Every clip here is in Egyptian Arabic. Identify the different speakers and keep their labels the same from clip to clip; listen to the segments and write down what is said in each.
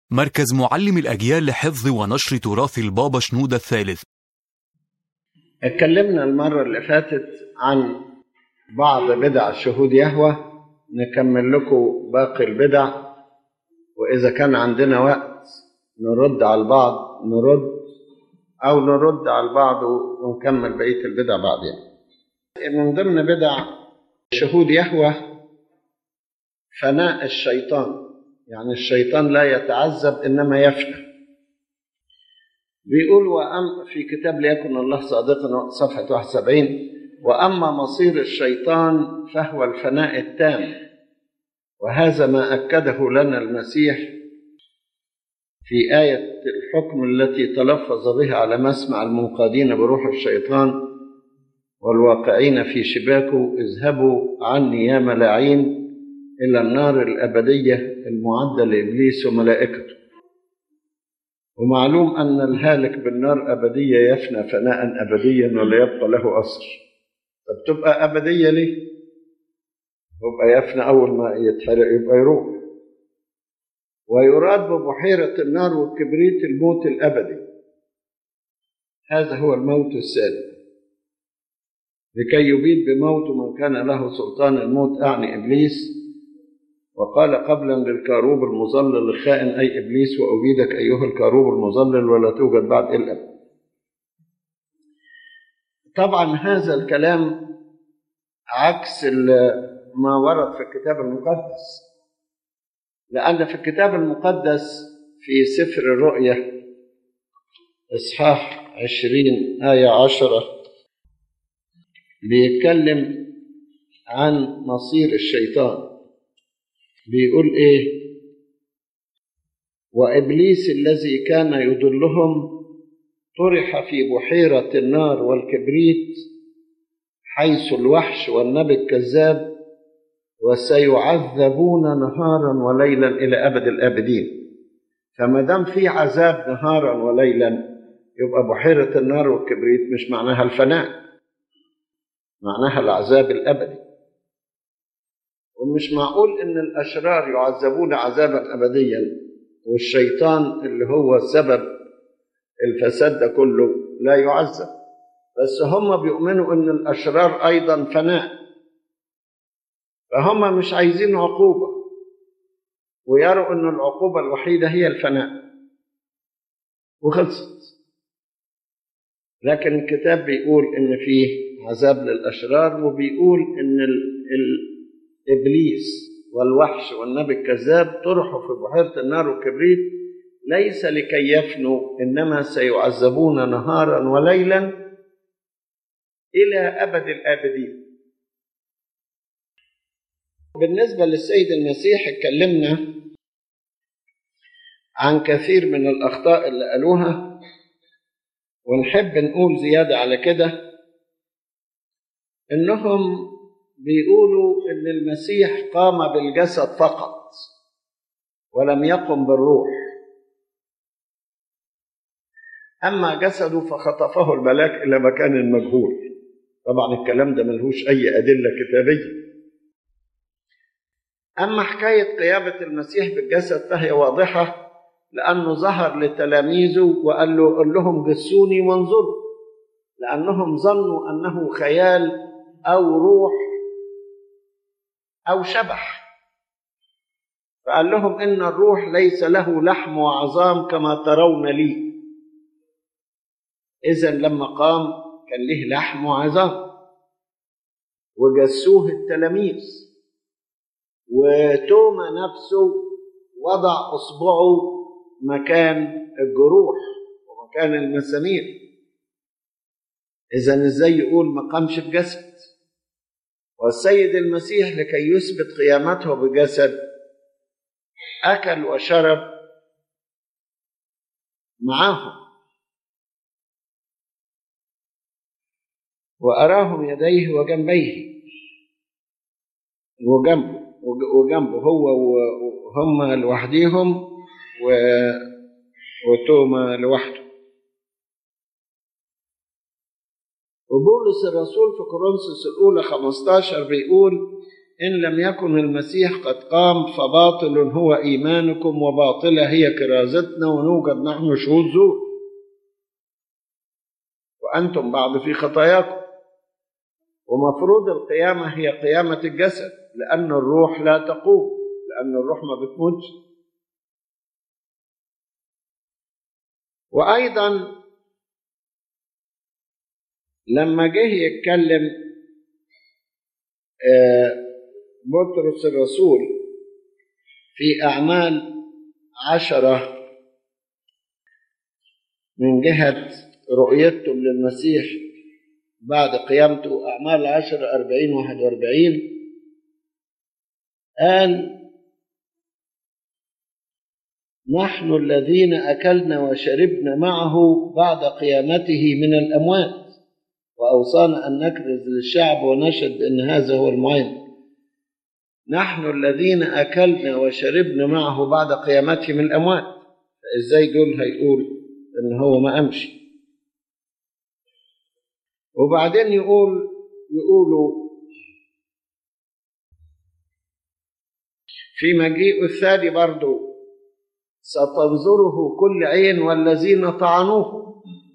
Speaker 1: مركز معلم الأجيال لحفظ ونشر تراث البابا شنودة الثالث
Speaker 2: اتكلمنا المرة اللي فاتت عن بعض بدع الشهود يهوى نكمل لكم باقي البدع وإذا كان عندنا وقت نرد على البعض نرد أو نرد على البعض ونكمل بقية البدع بعدين من ضمن بدع شهود يهوى فناء الشيطان يعني الشيطان لا يتعذب إنما يفنى بيقول وأم في كتاب ليكن الله صادقا صفحة 71 وأما مصير الشيطان فهو الفناء التام وهذا ما أكده لنا المسيح في آية الحكم التي تلفظ بها على مسمع المنقادين بروح الشيطان والواقعين في شباكه اذهبوا عني يا ملاعين إلى النار الأبدية المعدة لإبليس وملائكته ومعلوم أن الهالك بالنار أبدية يفنى فناء أبديا ولا يبقى له أثر طب تبقى أبدية ليه؟ يبقى يفنى أول ما يتحرق يبقى يروح ويراد ببحيرة النار والكبريت الموت الأبدي هذا هو الموت السادس لكي يبيد بموت من كان له سلطان الموت أعني إبليس وقال قبلا للكاروب المظلل الخائن أي إبليس وأبيدك أيها الكاروب المظلل ولا توجد بعد إلا طبعا هذا الكلام عكس ما ورد في الكتاب المقدس لأن في الكتاب المقدس في سفر الرؤيا إصحاح عشرين آية عشرة بيتكلم عن مصير الشيطان بيقول ايه وابليس الذي كان يضلهم طرح في بحيره النار والكبريت حيث الوحش والنبي الكذاب وسيعذبون نهارا وليلا الى ابد الابدين فما دام في عذاب نهارا وليلا يبقى بحيره النار والكبريت مش معناها الفناء معناها العذاب الابدي ومش معقول ان الاشرار يعذبون عذابا ابديا والشيطان اللي هو سبب الفساد ده كله لا يعذب بس هم بيؤمنوا ان الاشرار ايضا فناء فهم مش عايزين عقوبه ويروا ان العقوبه الوحيده هي الفناء وخلصت لكن الكتاب بيقول ان فيه عذاب للاشرار وبيقول ان ال ال ابليس والوحش والنبي الكذاب طرحوا في بحيره النار والكبريت ليس لكي يفنوا انما سيعذبون نهارا وليلا الى ابد الابدين بالنسبه للسيد المسيح اتكلمنا عن كثير من الاخطاء اللي قالوها ونحب نقول زياده على كده انهم بيقولوا ان المسيح قام بالجسد فقط ولم يقم بالروح اما جسده فخطفه الملاك الى مكان مجهول طبعا الكلام ده ملهوش اي ادله كتابيه اما حكايه قيامه المسيح بالجسد فهي واضحه لانه ظهر لتلاميذه وقال له قل لهم جسوني وانظروا لانهم ظنوا انه خيال او روح أو شبح فقال لهم إن الروح ليس له لحم وعظام كما ترون لي إذا لما قام كان له لحم وعظام وجسوه التلاميذ وتوما نفسه وضع إصبعه مكان الجروح ومكان المسامير إذا إزاي يقول ما قامش بجسد والسيد المسيح لكي يثبت قيامته بجسد اكل وشرب معهم واراهم يديه وجنبيه وجنبه وجنبه هو وهم لوحديهم و وتوما لوحده وبولس الرسول في كورنثوس الأولى 15 بيقول إن لم يكن المسيح قد قام فباطل هو إيمانكم وباطلة هي كرازتنا ونوجد نحن شهود زور وأنتم بعد في خطاياكم ومفروض القيامة هي قيامة الجسد لأن الروح لا تقوم لأن الروح ما بتموتش وأيضا لما جه يتكلم بطرس الرسول في أعمال عشرة من جهة رؤيتهم للمسيح بعد قيامته أعمال عشرة أربعين واحد وأربعين قال نحن الذين أكلنا وشربنا معه بعد قيامته من الأموات وأوصانا أن نكرز للشعب ونشهد بأن هذا هو المعين نحن الذين أكلنا وشربنا معه بعد قيامته من الأموات فإزاي دول هيقول إن هو ما أمشي وبعدين يقول يقولوا في مجيء الثاني برضو ستنظره كل عين والذين طعنوه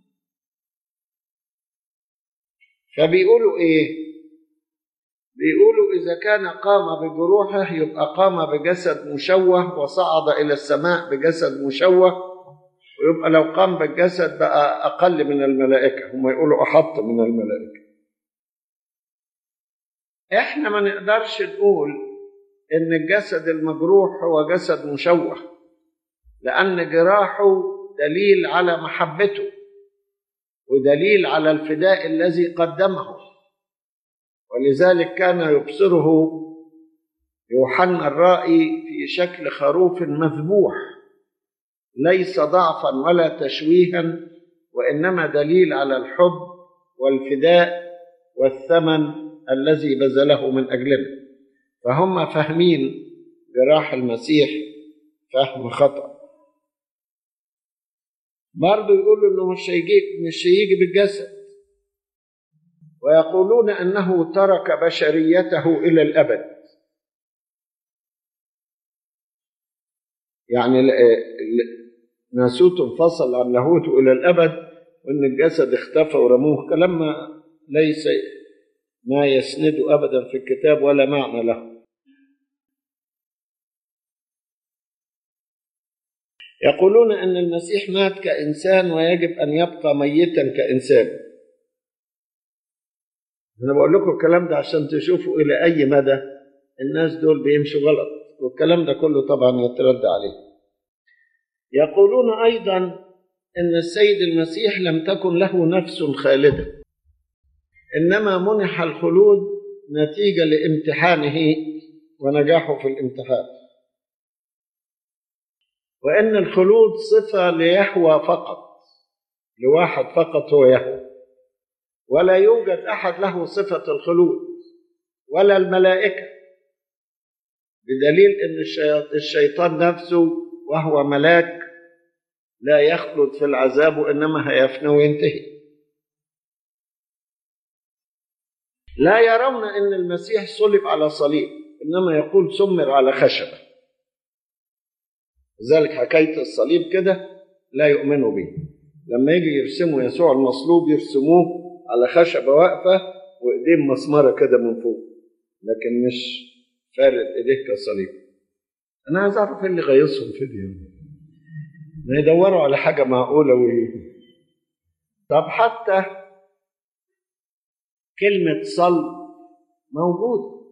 Speaker 2: فبيقولوا ايه بيقولوا اذا كان قام بجروحه يبقى قام بجسد مشوه وصعد الى السماء بجسد مشوه ويبقى لو قام بالجسد بقى اقل من الملائكه هم يقولوا احط من الملائكه احنا ما نقدرش نقول ان الجسد المجروح هو جسد مشوه لان جراحه دليل على محبته ودليل على الفداء الذي قدمه ولذلك كان يبصره يوحنا الرائي في شكل خروف مذبوح ليس ضعفا ولا تشويها وانما دليل على الحب والفداء والثمن الذي بذله من اجلنا فهم فاهمين جراح المسيح فهم خطأ برضه يقولوا انه مش هيجي مش هيجي بالجسد ويقولون انه ترك بشريته الى الابد يعني ناسوت انفصل عن لاهوته الى الابد وان الجسد اختفى ورموه كلام ليس ما يسند ابدا في الكتاب ولا معنى له يقولون ان المسيح مات كانسان ويجب ان يبقى ميتا كانسان انا بقول لكم الكلام ده عشان تشوفوا الى اي مدى الناس دول بيمشوا غلط والكلام ده كله طبعا يترد عليه يقولون ايضا ان السيد المسيح لم تكن له نفس خالده انما منح الخلود نتيجه لامتحانه ونجاحه في الامتحان وان الخلود صفه ليهوى فقط لواحد فقط هو يهوى ولا يوجد احد له صفه الخلود ولا الملائكه بدليل ان الشيطان نفسه وهو ملاك لا يخلد في العذاب وانما هيفنى وينتهي لا يرون ان المسيح صلب على صليب انما يقول سمر على خشبه لذلك حكايه الصليب كده لا يؤمنوا به لما يجي يرسموا يسوع المصلوب يرسموه على خشبه واقفه وايديه مسمره كده من فوق لكن مش فارد ايديه كصليب انا عايز اعرف ايه اللي غيظهم في دي ما يدوروا على حاجه معقوله وهي طب حتى كلمه صلب موجوده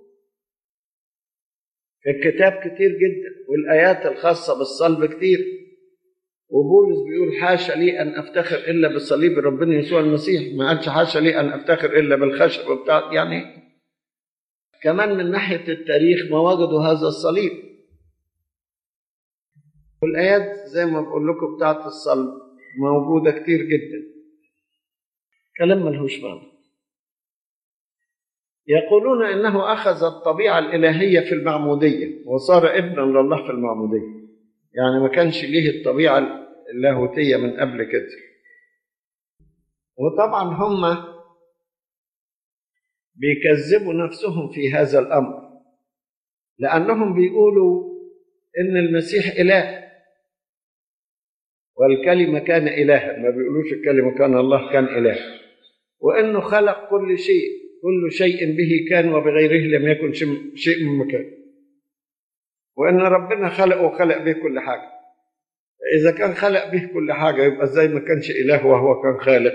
Speaker 2: في الكتاب كتير جدا والايات الخاصه بالصلب كتير وبولس بيقول حاشا لي ان افتخر الا بصليب ربنا يسوع المسيح ما قالش حاشا لي ان افتخر الا بالخشب بتاع يعني كمان من ناحيه التاريخ ما وجدوا هذا الصليب والايات زي ما بقول لكم بتاعت الصلب موجوده كتير جدا كلام ملهوش معنى يقولون انه اخذ الطبيعه الالهيه في المعموديه وصار ابنا لله في المعموديه يعني ما كانش ليه الطبيعه اللاهوتيه من قبل كده وطبعا هم بيكذبوا نفسهم في هذا الامر لأنهم بيقولوا إن المسيح إله والكلمة كان إلها ما بيقولوش الكلمة كان الله كان إله وإنه خلق كل شيء كل شيء به كان وبغيره لم يكن شيء من مكان وإن ربنا خلق وخلق به كل حاجة إذا كان خلق به كل حاجة يبقى إزاي ما كانش إله وهو كان خالق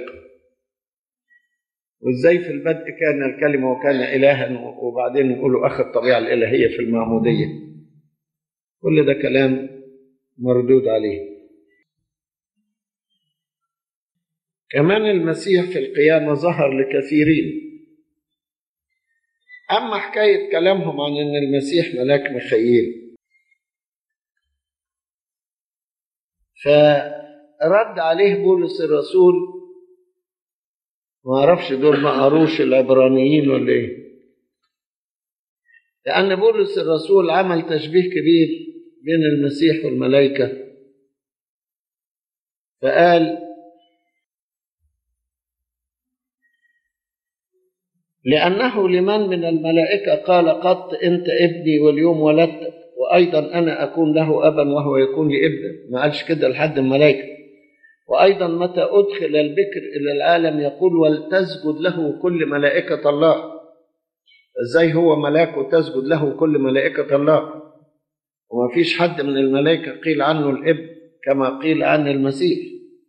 Speaker 2: وإزاي في البدء كان الكلمة وكان إلها وبعدين يقولوا أخذ الطبيعة الإلهية في المعمودية كل ده كلام مردود عليه كمان المسيح في القيامة ظهر لكثيرين أما حكاية كلامهم عن أن المسيح ملاك مخيل فرد عليه بولس الرسول ما اعرفش دول ما قروش العبرانيين ولا ايه لأن بولس الرسول عمل تشبيه كبير بين المسيح والملائكة فقال لأنه لمن من الملائكة قال قط أنت ابني واليوم ولدتك وأيضا أنا أكون له أبا وهو يكون لي ابنا ما قالش كده لحد الملائكة وأيضا متى أدخل البكر إلى العالم يقول ولتسجد له كل ملائكة الله إزاي هو ملاك وتسجد له كل ملائكة الله وما فيش حد من الملائكة قيل عنه الابن كما قيل عن المسيح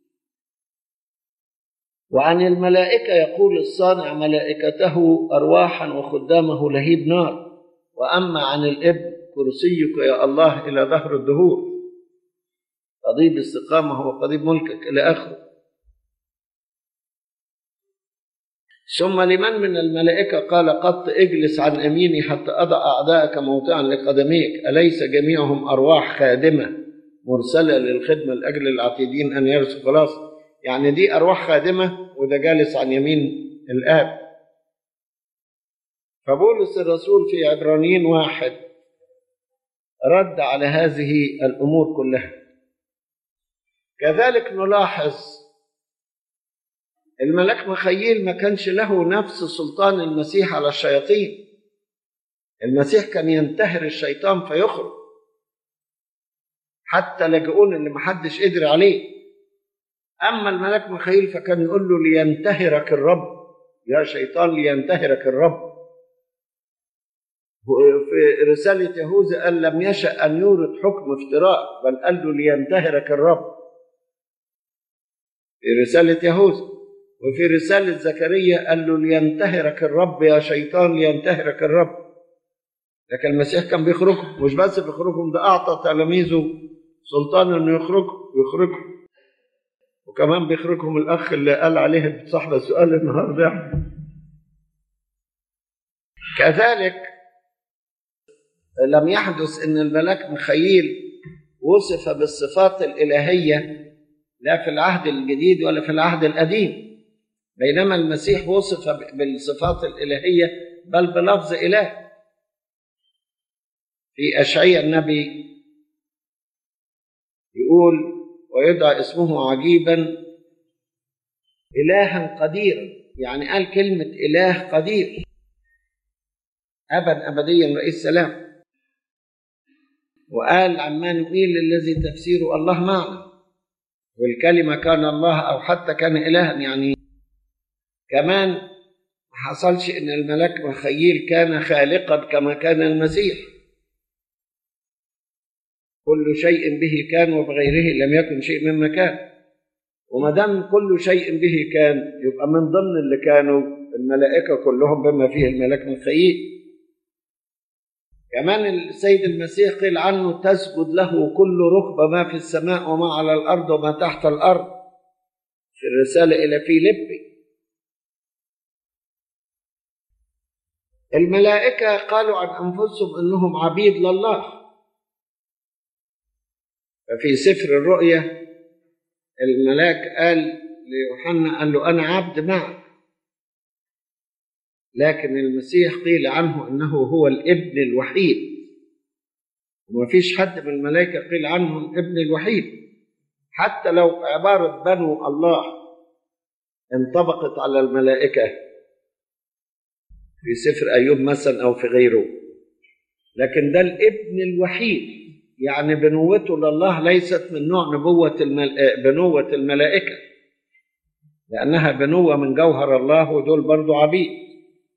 Speaker 2: وعن الملائكة يقول الصانع ملائكته أرواحا وخدامه لهيب نار وأما عن الابن كرسيك يا الله إلى ظهر الدهور قضيب استقامة هو قضيب ملكك إلى آخره ثم لمن من الملائكة قال قط اجلس عن أميني حتى أضع أعداءك موضعا لقدميك أليس جميعهم أرواح خادمة مرسلة للخدمة لأجل العتيدين أن يرثوا خلاص يعني دي أرواح خادمة وده جالس عن يمين الآب فبولس الرسول في عبرانيين واحد رد على هذه الأمور كلها كذلك نلاحظ الملاك مخيل ما كانش له نفس سلطان المسيح على الشياطين المسيح كان ينتهر الشيطان فيخرج حتى لجؤون اللي محدش قدر عليه أما الملاك مخيل فكان يقول له لينتهرك الرب يا شيطان لينتهرك الرب في رسالة يهوذا قال لم يشأ أن يورد حكم افتراء بل قال له لينتهرك الرب في رسالة يهوذا وفي رسالة زكريا قال له لينتهرك الرب يا شيطان لينتهرك الرب لكن المسيح كان بيخرجهم مش بس بيخرجهم ده أعطى تلاميذه سلطان إنه يخرجوا يخرجوا وكمان بيخرجهم الأخ اللي قال عليه صاحب السؤال النهارده كذلك لم يحدث ان الملاك مخيل وصف بالصفات الالهيه لا في العهد الجديد ولا في العهد القديم بينما المسيح وصف بالصفات الالهيه بل بلفظ اله في اشعياء النبي يقول ويدعى اسمه عجيبا الها قديرا يعني قال كلمه اله قدير ابا ابديا رئيس سلام وقال عن مانوئيل الذي تفسيره الله معنا والكلمة كان الله أو حتى كان إلها يعني كمان ما حصلش إن الملاك مخيل كان خالقا كما كان المسيح كل شيء به كان وبغيره لم يكن شيء مما كان وما دام كل شيء به كان يبقى من ضمن اللي كانوا الملائكة كلهم بما فيه الملاك مخيل كمان السيد المسيح قيل عنه تسجد له كل ركبة ما في السماء وما على الأرض وما تحت الأرض في الرسالة إلى فيليبي الملائكة قالوا عن أنفسهم أنهم عبيد لله ففي سفر الرؤيا الملاك قال ليوحنا قال له أنا عبد معك لكن المسيح قيل عنه انه هو الابن الوحيد وما فيش حد من الملائكه قيل عنه الابن الوحيد حتى لو عباره بنو الله انطبقت على الملائكه في سفر ايوب مثلا او في غيره لكن ده الابن الوحيد يعني بنوته لله ليست من نوع نبوة المل... بنوة الملائكة لأنها بنوة من جوهر الله ودول برضو عبيد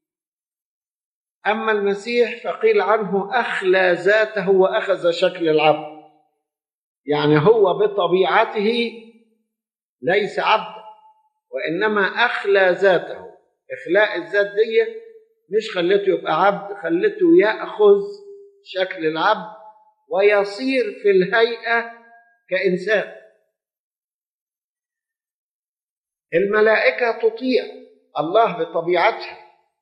Speaker 2: أما المسيح فقيل عنه أخلى ذاته وأخذ شكل العبد يعني هو بطبيعته ليس عبدا وإنما أخلى ذاته إخلاء الذات دي مش خلته يبقى عبد خلته يأخذ شكل العبد ويصير في الهيئة كإنسان الملائكة تطيع الله بطبيعتها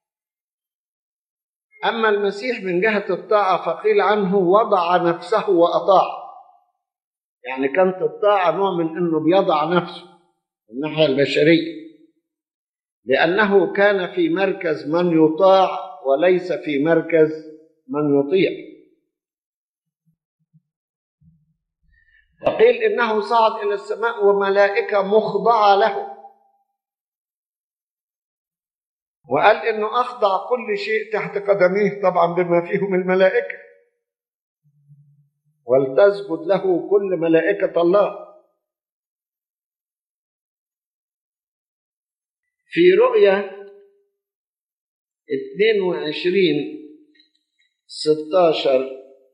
Speaker 2: أما المسيح من جهة الطاعة فقيل عنه وضع نفسه وأطاع يعني كانت الطاعة نوع من أنه بيضع نفسه من الناحية البشرية لأنه كان في مركز من يطاع وليس في مركز من يطيع وقيل إنه صعد إلى السماء وملائكة مخضعة له وقال انه اخضع كل شيء تحت قدميه طبعا بما فيهم الملائكه ولتسجد له كل ملائكه الله في رؤيا 22 16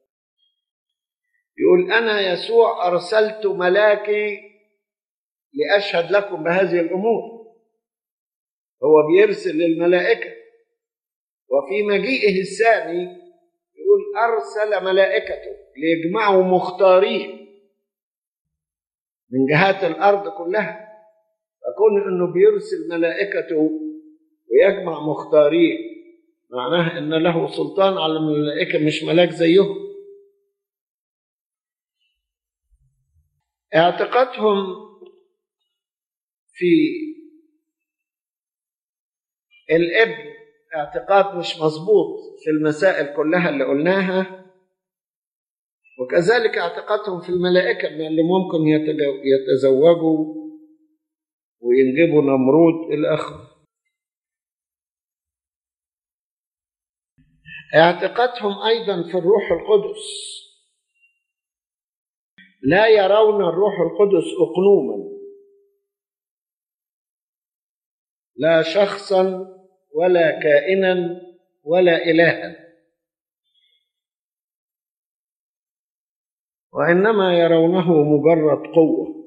Speaker 2: يقول انا يسوع ارسلت ملاكي لاشهد لكم بهذه الامور هو بيرسل للملائكة وفي مجيئه الثاني يقول أرسل ملائكته ليجمعوا مختارين من جهات الأرض كلها فكون أنه بيرسل ملائكته ويجمع مختارين معناه أن له سلطان على الملائكة مش ملاك زيهم اعتقادهم في الابن اعتقاد مش مظبوط في المسائل كلها اللي قلناها وكذلك اعتقادهم في الملائكة ان اللي ممكن يتزوجوا وينجبوا نمرود إلى آخره اعتقادهم أيضا في الروح القدس لا يرون الروح القدس أقنوما لا شخصا ولا كائنا ولا إلها وإنما يرونه مجرد قوة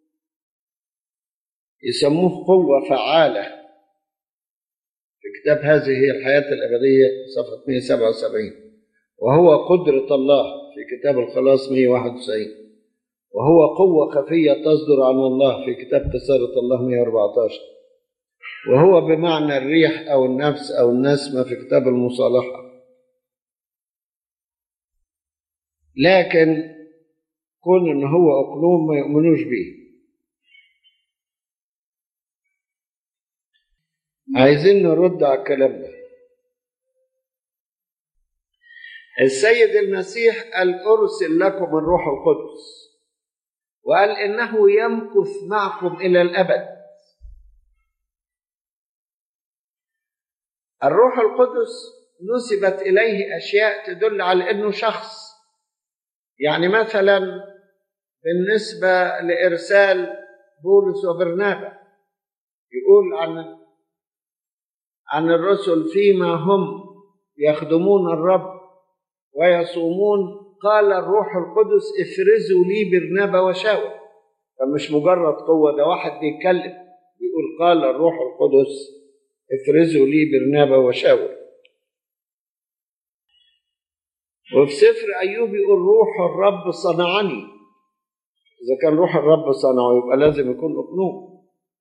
Speaker 2: يسموه قوة فعالة في كتاب هذه هي الحياة الأبدية صفحة 177 وهو قدرة الله في كتاب الخلاص 191 وهو قوة خفية تصدر عن الله في كتاب تسارة الله 114 وهو بمعنى الريح أو النفس أو النسمة في كتاب المصالحة لكن كون إن هو أقلوم ما يؤمنوش به عايزين نرد على الكلام ده السيد المسيح قال أرسل لكم الروح القدس وقال إنه يمكث معكم إلى الأبد الروح القدس نسبت إليه أشياء تدل على أنه شخص يعني مثلا بالنسبة لإرسال بولس وبرنابا يقول عن عن الرسل فيما هم يخدمون الرب ويصومون قال الروح القدس افرزوا لي برنابا وشاول فمش مجرد قوة ده واحد بيتكلم بيقول قال الروح القدس افرزوا لي برنابا وشاول وفي سفر أيوب يقول روح الرب صنعني إذا كان روح الرب صنعه يبقى لازم يكون أقنوم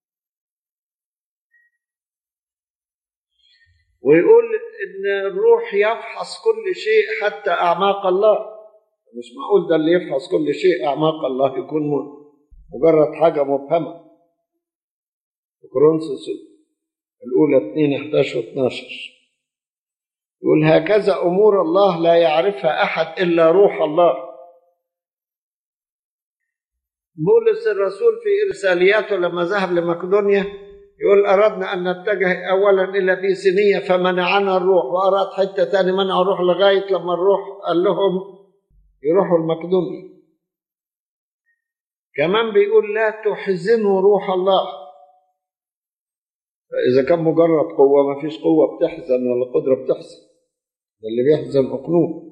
Speaker 2: ويقول إن الروح يفحص كل شيء حتى أعماق الله مش معقول ده اللي يفحص كل شيء أعماق الله يكون مجرد حاجة مبهمة كورنثوس الأولى 2 11 و 12 يقول هكذا أمور الله لا يعرفها أحد إلا روح الله بولس الرسول في إرسالياته لما ذهب لمقدونيا يقول أردنا أن نتجه أولا إلى بيسينية فمنعنا الروح وأراد حتة تاني منع الروح لغاية لما الروح قال لهم يروحوا المقدونية كمان بيقول لا تحزنوا روح الله فإذا كان مجرد قوة ما فيش قوة بتحزن ولا قدرة بتحزن ده اللي بيحزن أقنوم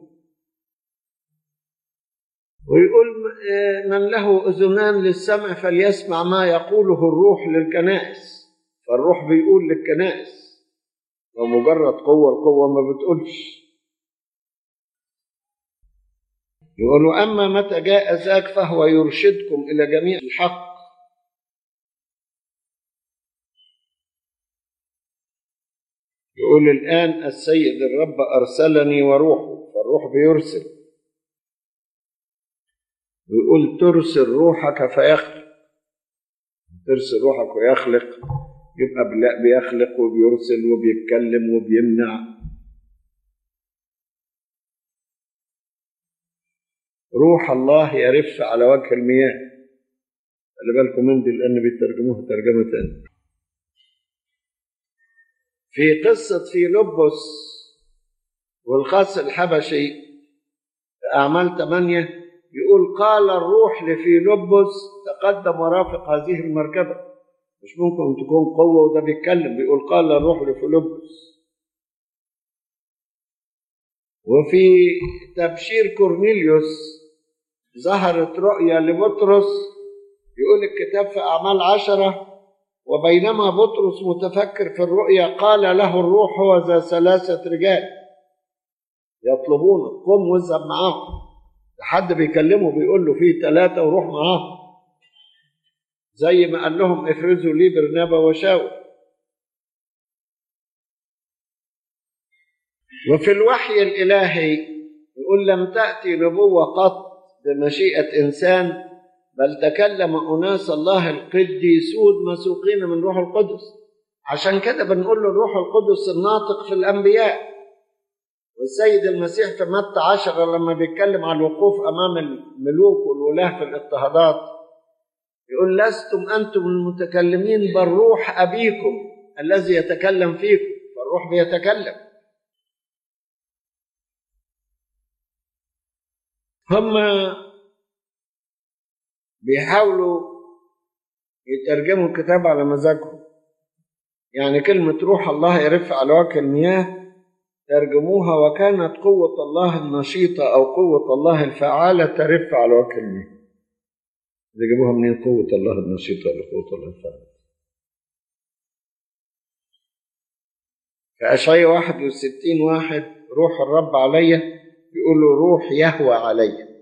Speaker 2: ويقول من له أذنان للسمع فليسمع ما يقوله الروح للكنائس فالروح بيقول للكنائس ومجرد قوة القوة ما بتقولش يقول أما متى جاء ذاك فهو يرشدكم إلى جميع الحق يقول الآن السيد الرب أرسلني وروحه فالروح بيرسل ويقول ترسل روحك فيخلق ترسل روحك ويخلق يبقى بيخلق وبيرسل وبيتكلم وبيمنع روح الله يرف على وجه المياه خلي بالكم من دي لان بيترجموها ترجمه تانية في قصة فيلبس والخاص الحبشي في أعمال ثمانية يقول قال الروح لفيلبس تقدم ورافق هذه المركبة مش ممكن تكون قوة وده بيتكلم بيقول قال الروح لفيلبس وفي تبشير كورنيليوس ظهرت رؤيا لبطرس يقول الكتاب في أعمال عشرة وبينما بطرس متفكر في الرؤيا قال له الروح هو ذا ثلاثة رجال يطلبونك قم واذهب معاهم حد بيكلمه بيقول له في ثلاثة وروح معاهم زي ما قال لهم افرزوا لي برنابا وشاول وفي الوحي الإلهي يقول لم تأتي نبوة قط بمشيئة إنسان بل تكلم أناس الله القديسون مسوقين من روح القدس عشان كده بنقول له الروح القدس الناطق في الأنبياء والسيد المسيح في متى عشرة لما بيتكلم عن الوقوف أمام الملوك والولاة في الاضطهادات يقول لستم أنتم المتكلمين بل روح أبيكم الذي يتكلم فيكم فالروح بيتكلم هم بيحاولوا يترجموا الكتاب على مزاجهم يعني كلمة روح الله يرف على وجه المياه ترجموها وكانت قوة الله النشيطة أو قوة الله الفعالة ترف على وجه المياه إذا جابوها منين قوة الله النشيطة ولا قوة الله الفعالة في أشعية 61 واحد روح الرب عليا يقول له روح يهوى عليا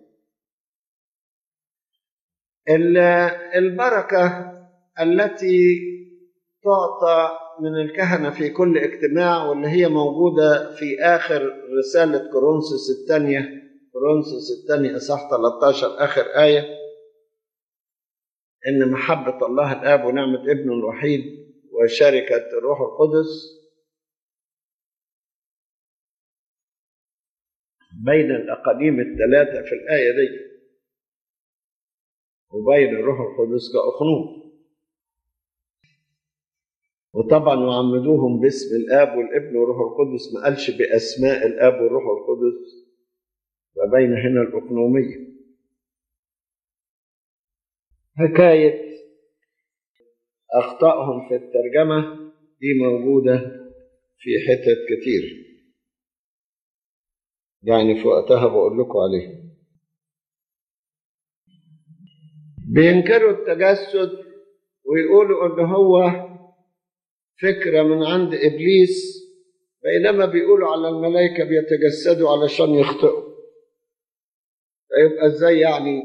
Speaker 2: البركة التي تعطى من الكهنة في كل اجتماع واللي هي موجودة في آخر رسالة كورنثوس الثانية كورنثوس الثانية إصحاح 13 آخر آية إن محبة الله الآب ونعمة ابنه الوحيد وشركة الروح القدس بين الأقاليم الثلاثة في الآية دي وبين الروح القدس كأخنوم وطبعا وعمدوهم باسم الاب والابن والروح القدس ما قالش باسماء الاب والروح القدس فبين هنا الاقنوميه حكايه اخطائهم في الترجمه دي موجوده في حتت كتير يعني في وقتها بقول لكم عليها بينكروا التجسد ويقولوا ان هو فكرة من عند إبليس بينما بيقولوا على الملائكة بيتجسدوا علشان يخطئوا فيبقى إزاي يعني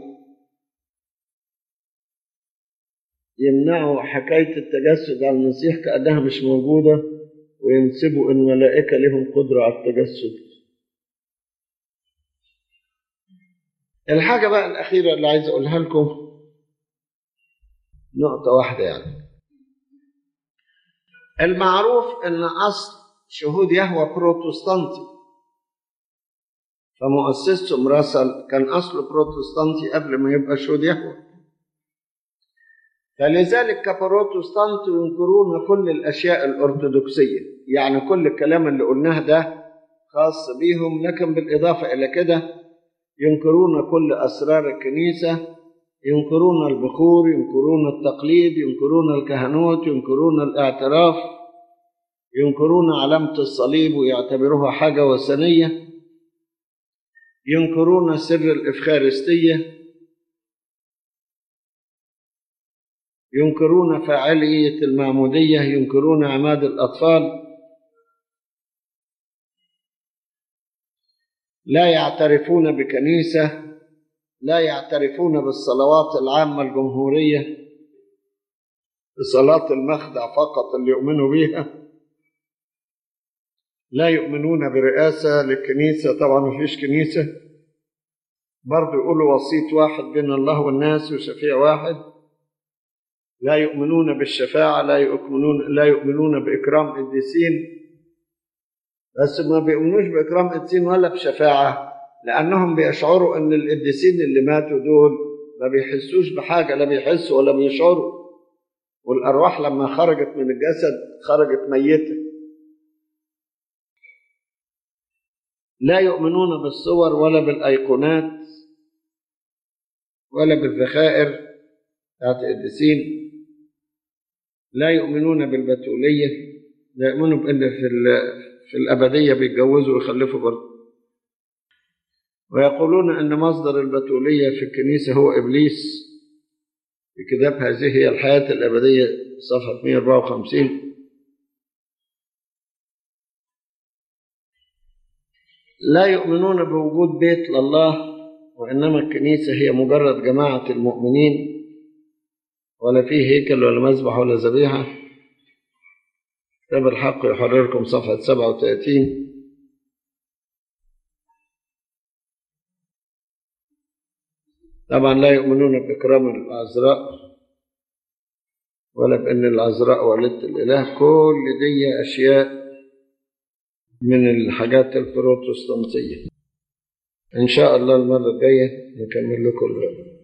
Speaker 2: يمنعوا حكاية التجسد على المسيح كأنها مش موجودة وينسبوا إن الملائكة لهم قدرة على التجسد الحاجة بقى الأخيرة اللي عايز أقولها لكم نقطة واحدة يعني المعروف ان اصل شهود يهوى بروتستانتي فمؤسسهم راسل كان اصله بروتستانتي قبل ما يبقى شهود يهوى فلذلك كبروتستانت ينكرون كل الأشياء الأرثوذكسية يعني كل الكلام اللي قلناه ده خاص بيهم لكن بالإضافة إلى كده ينكرون كل أسرار الكنيسة ينكرون البخور ينكرون التقليد ينكرون الكهنوت ينكرون الاعتراف ينكرون علامة الصليب ويعتبروها حاجة وثنية ينكرون سر الإفخارستية ينكرون فاعلية المعمودية ينكرون عماد الأطفال لا يعترفون بكنيسة لا يعترفون بالصلوات العامة الجمهورية بصلاة المخدع فقط اللي يؤمنوا بيها لا يؤمنون برئاسة للكنيسة طبعا ما فيش كنيسة برضه يقولوا وسيط واحد بين الله والناس وشفيع واحد لا يؤمنون بالشفاعة لا يؤمنون لا يؤمنون بإكرام قديسين بس ما بيؤمنوش بإكرام قديسين ولا بشفاعة لأنهم بيشعروا أن القديسين اللي ماتوا دول ما بيحسوش بحاجة لا بيحسوا ولا بيشعروا والأرواح لما خرجت من الجسد خرجت ميتة لا يؤمنون بالصور ولا بالأيقونات ولا بالذخائر بتاعت القديسين لا يؤمنون بالبتولية لا يؤمنوا بأن في, في الأبدية بيتجوزوا ويخلفوا برضه ويقولون أن مصدر البتولية في الكنيسة هو إبليس في كتاب هذه هي الحياة الأبدية صفحة 154 لا يؤمنون بوجود بيت لله وإنما الكنيسة هي مجرد جماعة المؤمنين ولا فيه هيكل ولا مذبح ولا ذبيحة كتاب الحق يحرركم صفحة 37 طبعا لا يؤمنون بإكرام العذراء ولا بأن العذراء والدة الإله كل دي أشياء من الحاجات البروتستانتية إن شاء الله المرة الجاية نكمل لكم الرأي